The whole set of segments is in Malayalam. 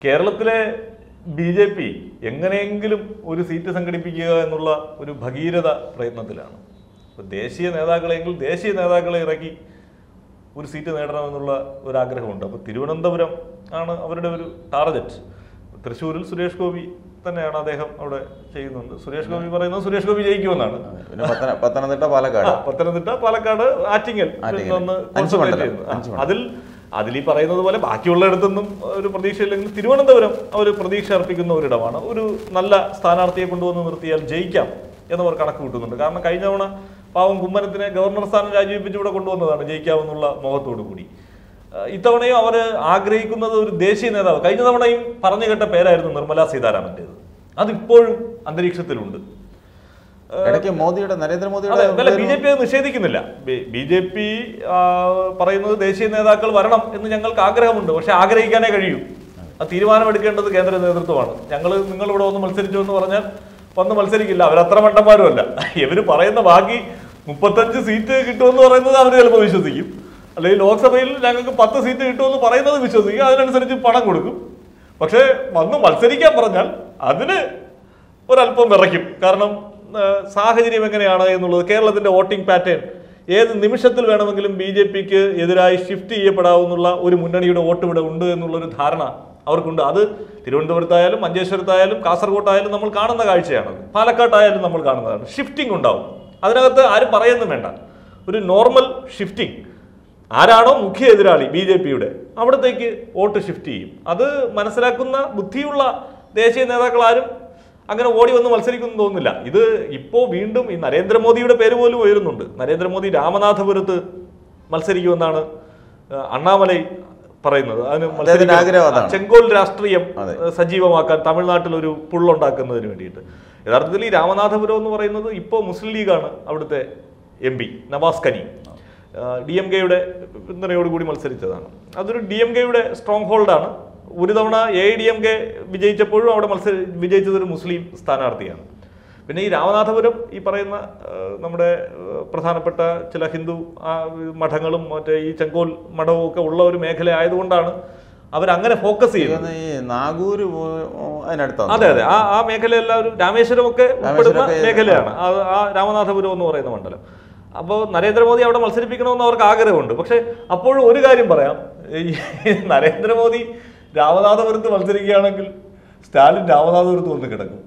കേരളത്തിലെ ബി ജെ പി എങ്ങനെയെങ്കിലും ഒരു സീറ്റ് സംഘടിപ്പിക്കുക എന്നുള്ള ഒരു ഭഗീരഥ പ്രയത്നത്തിലാണ് അപ്പോൾ ദേശീയ നേതാക്കളെങ്കിൽ ദേശീയ നേതാക്കളെ ഇറക്കി ഒരു സീറ്റ് നേടണമെന്നുള്ള ഒരു ആഗ്രഹമുണ്ട് അപ്പോൾ തിരുവനന്തപുരം ആണ് അവരുടെ ഒരു ടാർഗറ്റ് തൃശ്ശൂരിൽ സുരേഷ് ഗോപി തന്നെയാണ് അദ്ദേഹം അവിടെ ചെയ്യുന്നുണ്ട് സുരേഷ് ഗോപി പറയുന്നത് സുരേഷ് ഗോപി ജയിക്കുമെന്നാണ് പിന്നെ പത്തന- പത്തനംതിട്ട പാലക്കാട് ആ, പത്തനംതിട്ട പാലക്കാട് ആറ്റിങ്ങൽ ആറ്റിങ്ങൽ. ഒന്ന് അഞ്ച് concentrate മണ്ഡലം, ചെയ്യുന്നു. ആ, അഞ്ച് മണ്ഡലം. അതിൽ അതിൽ ഈ പറയുന്നത് പോലെ ബാക്കിയുള്ളിടത്തൊന്നും ഒരു പ്രതീക്ഷയില്ലെങ്കിൽ തിരുവനന്തപുരം അവർ പ്രതീക്ഷ അർപ്പിക്കുന്ന ഒരിടമാണ് ഒരു നല്ല സ്ഥാനാർത്ഥിയെ കൊണ്ടുവന്ന് നിർത്തിയാൽ ജയിക്കാം എന്നവർ കണക്ക് കൂട്ടുന്നുണ്ട് കാരണം കഴിഞ്ഞ തവണ പാവം കുമ്മനത്തിനെ ഗവർണർ സ്ഥാനം രാജിവെപ്പിച്ച് ഇവിടെ കൊണ്ടുവന്നതാണ് ജയിക്കാമെന്നുള്ള മോഹത്തോടു കൂടി ആ, ഇത്തവണയും അവർ ആഗ്രഹിക്കുന്നത് ഒരു ദേശീയ നേതാവ് കഴിഞ്ഞ തവണയും പറഞ്ഞു കേട്ട പേരായിരുന്നു നിർമ്മല സീതാരാമന്റേത് അതിപ്പോഴും അന്തരീക്ഷത്തിലുണ്ട് ഇടയ്ക്ക് മോദിയുടെ നരേന്ദ്രമോദിയുടെ അതെ അല്ല ബി പേരും- ജെ പി അത് നിഷേധിക്കുന്നില്ല ബി ജെ പി പറയുന്നത് ദേശീയ നേതാക്കൾ വരണം എന്ന് ഞങ്ങൾക്ക് ആഗ്രഹമുണ്ട് പക്ഷെ ആഗ്രഹിക്കാനേ കഴിയൂ അത് തീരുമാനമെടുക്കേണ്ടത് കേന്ദ്ര നേതൃത്വമാണ് ഞങ്ങൾ നിങ്ങൾ ഇവിടെ വന്ന് മത്സരിച്ചു എന്ന് പറഞ്ഞാൽ വന്ന് മത്സരിക്കില്ല അവരത്ര മണ്ടന്മാരുമല്ല ഇവർ പറയുന്ന ബാക്കി മുപ്പത്തഞ്ച് സീറ്റ് കിട്ടുമെന്ന് പറയുന്നത് അവർ ചിലപ്പോൾ വിശ്വസിക്കും അല്ലെങ്കിൽ ലോക്സഭയിൽ ഞങ്ങൾക്ക് പത്ത് സീറ്റ് കിട്ടുമെന്ന് പറയുന്നത് വിശ്വസിക്കും അതിനനുസരിച്ച് പണം കൊടുക്കും പക്ഷേ വന്ന് മത്സരിക്കാൻ പറഞ്ഞാൽ അതിന് ഒരല്പം വിറയ്ക്കും കാരണം ആ, സാഹചര്യം എങ്ങനെയാണ് എന്നുള്ളത് കേരളത്തിന്റെ വോട്ടിംഗ് പാറ്റേൺ ഏത് നിമിഷത്തിൽ വേണമെങ്കിലും ബി ജെ പിക്ക് എതിരായി ഷിഫ്റ്റ് ചെയ്യപ്പെടാവുന്ന ഒരു മുന്നണിയുടെ വോട്ട് ഇവിടെ ഉണ്ട് എന്നുള്ളൊരു ധാരണ അവർക്കുണ്ട് അത് തിരുവനന്തപുരത്തായാലും മഞ്ചേശ്വരത്തായാലും കാസർഗോട്ടായാലും നമ്മൾ കാണുന്ന കാഴ്ചയാണ് പാലക്കാട്ടായാലും നമ്മൾ കാണുന്നതാണ് ഷിഫ്റ്റിംഗ് ഉണ്ടാവും അതിനകത്ത് ആരും പറയുന്നും വേണ്ട ഒരു നോർമൽ ഷിഫ്റ്റിംഗ് ആരാണോ മുഖ്യ എതിരാളി ബി ജെ പിയുടെ അവിടത്തേക്ക് വോട്ട് ഷിഫ്റ്റ് ചെയ്യും അത് മനസ്സിലാക്കുന്ന ബുദ്ധിയുള്ള ദേശീയ നേതാക്കൾ ആരും അങ്ങനെ ഓടി വന്ന് മത്സരിക്കുന്നു തോന്നുന്നില്ല ഇത് ഇപ്പോ വീണ്ടും ഈ നരേന്ദ്രമോദിയുടെ പേര് പോലും ഉയരുന്നുണ്ട് നരേന്ദ്രമോദി രാമനാഥപുരത്ത് മത്സരിക്കുമെന്നാണ് ആ, അണ്ണാമലൈ പറയുന്നത് അതിന് മത്സരിക്കാൻ- ആഗ്രഹം അതാണ്. ചെങ്കോൽ രാഷ്ട്രീയം അതെ. ഏഹ്, സജീവമാക്കാൻ തമിഴ്നാട്ടിൽ ഒരു പുള്ളുണ്ടാക്കുന്നതിന് വേണ്ടിയിട്ട് യഥാർത്ഥത്തിൽ ഈ രാമനാഥപുരം എന്ന് പറയുന്നത് ഇപ്പോൾ മുസ്ലിം ലീഗാണ് അവിടുത്തെ M P Navas Kani D M കെയുടെ പിന്തുണയോടുകൂടി മത്സരിച്ചതാണ് അതൊരു ഡി എം കെയുടെ സ്ട്രോങ് ഹോൾഡാണ് ഒരു തവണ എ ഡി എം കെ വിജയിച്ചപ്പോഴും അവിടെ മത്സര വിജയിച്ചത് ഒരു മുസ്ലിം സ്ഥാനാർത്ഥിയാണ് പിന്നെ ഈ രാമനാഥപുരം ഈ പറയുന്ന ആ, നമ്മുടെ ആ, പ്രധാനപ്പെട്ട ചില ഹിന്ദു ആ, മഠങ്ങളും മറ്റേ ഈ ചെങ്കോൽ മഠവും ഒക്കെ ഉള്ള ഒരു മേഖല ആയതുകൊണ്ടാണ് അവരങ്ങനെ ഫോക്കസ് ചെയ്യുന്നത് ഇതൊന്ന് ഈ നാഗൂര് പോ- അതിനടുത്താണ് അതെ അതെ ആ ആ മേഖലയെല്ലാം ഒരു രാമേശ്വരം ഒക്കെ ഉൾപ്പെടുന്ന രാമേശ്വരമൊക്കെ, മേഖലയാണ് ആ ആ രാമനാഥപുരം എന്ന് പറയുന്ന മണ്ഡലം അപ്പോൾ നരേന്ദ്രമോദി അവിടെ മത്സരിപ്പിക്കണമെന്ന് അവർക്ക് ആഗ്രഹമുണ്ട് പക്ഷെ അപ്പോഴും ഒരു കാര്യം പറയാം ഈ നരേന്ദ്രമോദി രാമനാഥപുരത്ത് മത്സരിക്കുകയാണെങ്കിൽ സ്റ്റാലിൻ രാമനാഥപുരത്ത് വന്ന് കിടക്കും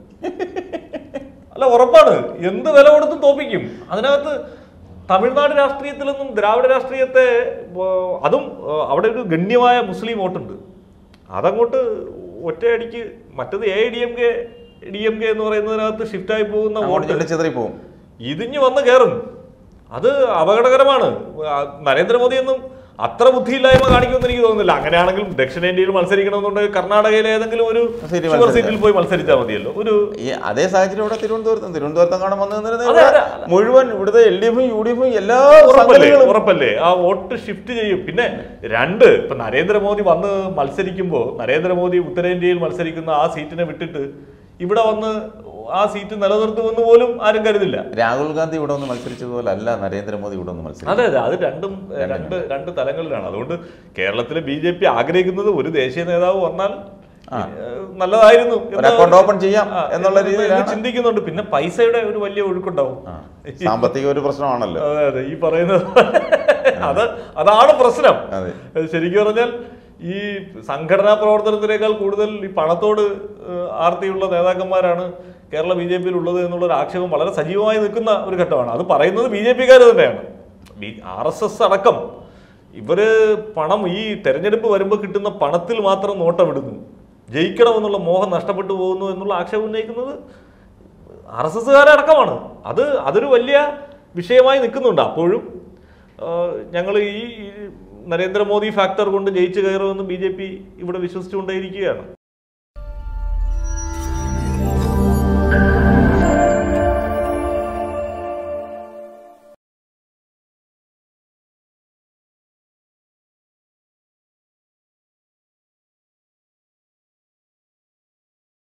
അല്ല ഉറപ്പാണ് എന്ത് വില കൊടുത്തും തോപ്പിക്കും അതിനകത്ത് തമിഴ്നാട് രാഷ്ട്രീയത്തിൽ നിന്നും ദ്രാവിഡ രാഷ്ട്രീയത്തെ ഏർ, അതും ഏർ, അവിടെ ഒരു ഗണ്യമായ മുസ്ലിം വോട്ടുണ്ട് അതങ്ങോട്ട് ഒറ്റയടിക്ക് മറ്റത് A D M K D M K എന്ന് പറയുന്നതിനകത്ത് ഷിഫ്റ്റായി പോകുന്ന അങ്ങോട്ട് വോട്ട് ചെല്ലി ചെതറി പോകും ഇതിഞ്ഞ് വന്ന് കയറും അത് അപകടകരമാണ് ആ, നരേന്ദ്രമോദിയൊന്നും അത്ര ബുദ്ധിയില്ലായ്മ കാണിക്കുമെന്ന് എനിക്ക് തോന്നുന്നില്ല അങ്ങനെയാണെങ്കിൽ ദക്ഷിണേന്ത്യയിൽ മത്സരിക്കണമെന്നുണ്ടെങ്കിൽ കർണാടകയിലെ ഏതെങ്കിലും ഒരു സീറ്റിൽ ഷുഗർ മത്സരിക്കാം. സീറ്റിൽ പോയി മത്സരിച്ചാൽ മതിയല്ലോ ഒരു ഈ അതേ സാഹചര്യം ഇവിടെ തിരുവനന്തപുരത്തും തിരുവനന്തപുരത്തും കാണാൻ വന്നു അതെ, നിന്നിരുന്ന അതെ. മുഴുവൻ ഇവിടുത്തെ എൽ ഡി എഫും യു ഡി എഫും എല്ലാ ഉറപ്പല്ലേ സംഘടനകളും ഉറപ്പല്ലേ ആ വോട്ട് ഷിഫ്റ്റ് ചെയ്യും പിന്നെ രണ്ട് ഇപ്പൊ നരേന്ദ്രമോദി വന്ന് മത്സരിക്കുമ്പോൾ നരേന്ദ്രമോദി ഉത്തരേന്ത്യയിൽ മത്സരിക്കുന്ന ആ സീറ്റിനെ വിട്ടിട്ട് ഇവിടെ വന്ന് ആ സീറ്റ് നിലനിർത്തുമെന്ന് പോലും ആരും കരുതില്ല രാഹുൽ ഗാന്ധി ഇവിടെ ഒന്ന് മത്സരിച്ചതുപോലെ അല്ല നരേന്ദ്രമോദി ഇവിടെ ഒന്ന് മത്സരിച്ചത് അതെ അതെ അത് രണ്ടും ഏഹ്, രണ്ട് രണ്ട് തലങ്ങളിലാണ് അതുകൊണ്ട് കേരളത്തിലെ ബി ജെ പി ആഗ്രഹിക്കുന്നത് ഒരു ദേശീയ നേതാവ് വന്നാൽ ഏഹ്, നല്ലതായിരുന്നു എന്ന് ഒരു account open ചെയ്യാം ആ, എന്നുള്ള എന്ന് രീതിയിലാണ്. ചിന്തിക്കുന്നുണ്ട് പിന്നെ പൈസയുടെ ഒരു വലിയ ഒഴുക്കുണ്ടാവും ആ. സാമ്പത്തിക ഒരു പ്രശ്നമാണല്ലോ അതെ അതെ ഈ പറയുന്നത് അത് അതാണ് പ്രശ്നം അതെ. ശരിക്കും പറഞ്ഞാൽ ഈ സംഘടനാ പ്രവർത്തനത്തിനേക്കാൾ കൂടുതൽ ഈ പണത്തോട് ഏഹ്, ആർത്തിയുള്ള നേതാക്കന്മാരാണ് കേരള ബി ജെ പിയിൽ ഉള്ളത് എന്നുള്ള ഒരു ആക്ഷേപം വളരെ സജീവമായി നിൽക്കുന്ന ഒരു ഘട്ടമാണ് അത് പറയുന്നത് ബി ജെ പിക്കാർ തന്നെയാണ് ബി ആർ എസ് എസ് അടക്കം ഇവര് പണം ഈ തെരഞ്ഞെടുപ്പ് വരുമ്പോൾ കിട്ടുന്ന പണത്തിൽ മാത്രം നോട്ടമിടുന്നു ജയിക്കണമെന്നുള്ള മോഹം നഷ്ടപ്പെട്ടു പോകുന്നു എന്നുള്ള ആക്ഷേപം ഉന്നയിക്കുന്നത് ആർ എസ് എസ്സുകാരടക്കമാണ് അത് അതൊരു വലിയ വിഷയമായി നിൽക്കുന്നുണ്ട് അപ്പോഴും ഞങ്ങൾ ഈ ഈ നരേന്ദ്രമോദി ഫാക്ടർ കൊണ്ട് ജയിച്ചു കയറുമെന്ന് ബി ജെ പി ഇവിടെ വിശ്വസിച്ചുകൊണ്ടേയിരിക്കുകയാണ്